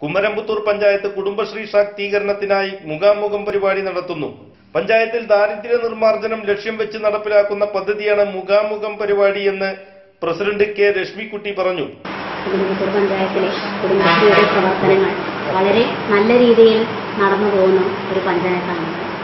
കുമരമ്പത്തൂർ പഞ്ചായത്ത് കുടുംബശ്രീ ശാക്തീകരണത്തിനായി മുഖാമുഖം പരിപാടി നടത്തുന്നു പഞ്ചായത്തിൽ ദാരിദ്ര്യ നിർമ്മാർജ്ജനം ലക്ഷ്യം വെച്ച് നടപ്പിലാക്കുന്ന പദ്ധതിയാണ് മുഖാമുഖം പരിപാടി എന്ന് പ്രസിഡന്റ് കെ രശ്മിക്കുട്ടി പറഞ്ഞു കുടുംബശ്രീ പഞ്ചായത്തിലെ കുടുംബശ്രീയുടെ പ്രവർത്തനങ്ങൾ വളരെ നല്ല രീതിയിൽ നടന്നു പോകുന്ന ഒരു പഞ്ചായത്താണ്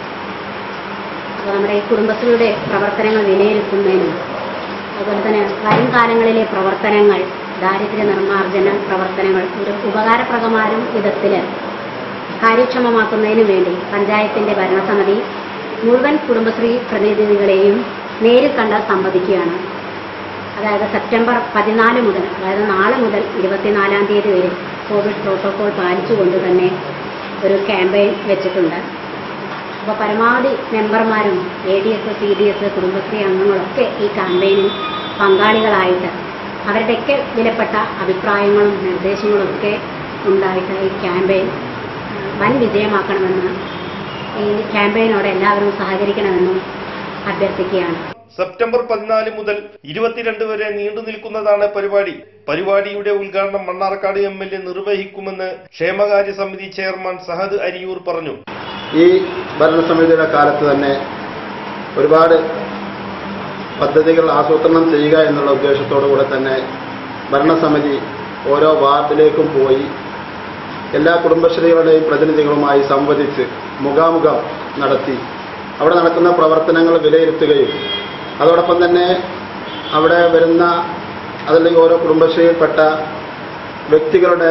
അപ്പോൾ നമ്മുടെ ഈ കുടുംബശ്രീയുടെ പ്രവർത്തനങ്ങൾ വിലയിരുത്തുന്നതിനും അതുപോലെ തന്നെ വരും കാലങ്ങളിലെ പ്രവർത്തനങ്ങൾ ദാരിദ്ര്യ നിർമ്മാർജ്ജന പ്രവർത്തനങ്ങൾ ഒരു ഉപകാരപ്രദമാരും വിധത്തിൽ കാര്യക്ഷമമാക്കുന്നതിനു വേണ്ടി പഞ്ചായത്തിന്റെ ഭരണസമിതി മുഴുവൻ കുടുംബശ്രീ പ്രതിനിധികളെയും നേരിൽ കണ്ട് സംവദിക്കുകയാണ് അതായത് സെപ്റ്റംബർ പതിനാല് മുതൽ അതായത് നാളെ മുതൽ ഇരുപത്തിനാലാം തീയതി വരെ കോവിഡ് പ്രോട്ടോകോൾ പാലിച്ചുകൊണ്ട് തന്നെ ഒരു ക്യാമ്പയിൻ വെച്ചിട്ടുണ്ട് അപ്പോൾ പരമാവധി മെമ്പർമാരും A D S C D S Kudumbashree അംഗങ്ങളൊക്കെ ഈ ക്യാമ്പയിനിൽ പങ്കാളികളായിട്ട് അവരുടെയൊക്കെ വിലപ്പെട്ട അഭിപ്രായങ്ങളും നിർദ്ദേശങ്ങളും ഒക്കെ ഉണ്ടായിട്ട് ഈ ക്യാമ്പയിൻ വൻ വിജയമാക്കണമെന്ന് ഈ ക്യാമ്പയിനോട് എല്ലാവരും സഹകരിക്കണമെന്നും അഭ്യർത്ഥിക്കുകയാണ് സെപ്റ്റംബർ പതിനാല് മുതൽ ഇരുപത്തിരണ്ട് വരെ നീണ്ടു നിൽക്കുന്നതാണ് പരിപാടി പരിപാടിയുടെ ഉദ്ഘാടനം മണ്ണാർക്കാട് എം എൽ എ നിർവഹിക്കുമെന്ന് ക്ഷേമകാര്യ സമിതി ചെയർമാൻ സഹദ് അരിയൂർ പറഞ്ഞു ഈ ഭരണസമിതിയുടെ കാലത്ത് തന്നെ ഒരുപാട് പദ്ധതികൾ ആസൂത്രണം ചെയ്യുക എന്നുള്ള ഉദ്ദേശത്തോടു കൂടെ തന്നെ ഭരണസമിതി ഓരോ വാർഡിലേക്കും പോയി എല്ലാ കുടുംബശ്രീകളുടെയും പ്രതിനിധികളുമായി സംവദിച്ച് മുഖാമുഖം നടത്തി അവിടെ നടക്കുന്ന പ്രവർത്തനങ്ങൾ വിലയിരുത്തുകയും അതോടൊപ്പം തന്നെ അവിടെ വരുന്ന അതല്ലെങ്കിൽ ഓരോ കുടുംബശ്രീയിൽപ്പെട്ട വ്യക്തികളുടെ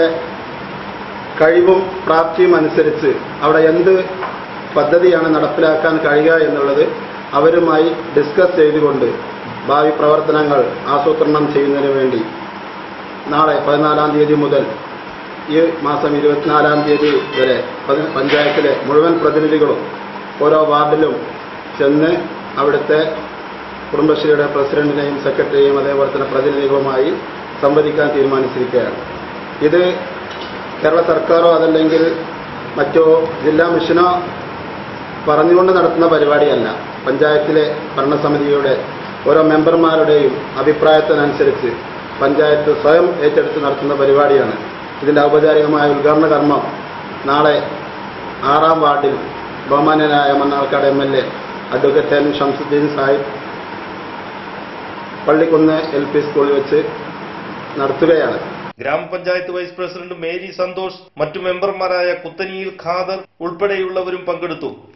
കഴിവും പ്രാപ്തിയും അനുസരിച്ച് അവിടെ എന്ത് പദ്ധതിയാണ് നടപ്പിലാക്കാൻ കഴിയുക എന്നുള്ളത് അവരുമായി ഡിസ്കസ് ചെയ്തുകൊണ്ട് ഭാവി പ്രവർത്തനങ്ങൾ ആസൂത്രണം ചെയ്യുന്നതിന് വേണ്ടി നാളെ പതിനാലാം തീയതി മുതൽ ഈ മാസം ഇരുപത്തിനാലാം തീയതി വരെ പതി- പഞ്ചായത്തിലെ മുഴുവൻ പ്രതിനിധികളും ഓരോ വാർഡിലും ചെന്ന് അവിടുത്തെ കുടുംബശ്രീയുടെ പ്രസിഡന്റിനെയും സെക്രട്ടറിയെയും അതേപോലെ തന്നെ പ്രതിനിധികളുമായി സംവദിക്കാൻ തീരുമാനിച്ചിരിക്കുകയാണ് ഇത് കേരള സർക്കാരോ അതല്ലെങ്കിൽ മറ്റോ ജില്ലാ മിഷനോ പറഞ്ഞുകൊണ്ട് നടത്തുന്ന പരിപാടിയല്ല പഞ്ചായത്തിലെ ഭരണസമിതിയുടെ ഓരോ മെമ്പർമാരുടെയും അഭിപ്രായത്തിനനുസരിച്ച് പഞ്ചായത്ത് സ്വയം ഏറ്റെടുത്ത് നടത്തുന്ന പരിപാടിയാണ് ഇതിന്റെ ഔപചാരികമായ ഉദ്ഘാടന കർമ്മം നാളെ ആറാം വാർഡിൽ ബഹുമാന്യനായ Mannarkkad M L A advocate N Shamsuddeen Sahib Pallikkunnu L P സ്കൂളിൽ വെച്ച് നടത്തുകയാണ് ഗ്രാമപഞ്ചായത്ത് വൈസ് പ്രസിഡന്റ് മേരി സന്തോഷ് മറ്റു മെമ്പർമാരായ കുത്തനിയിൽ ഖാദർ ഉൾപ്പെടെയുള്ളവരും പങ്കെടുത്തു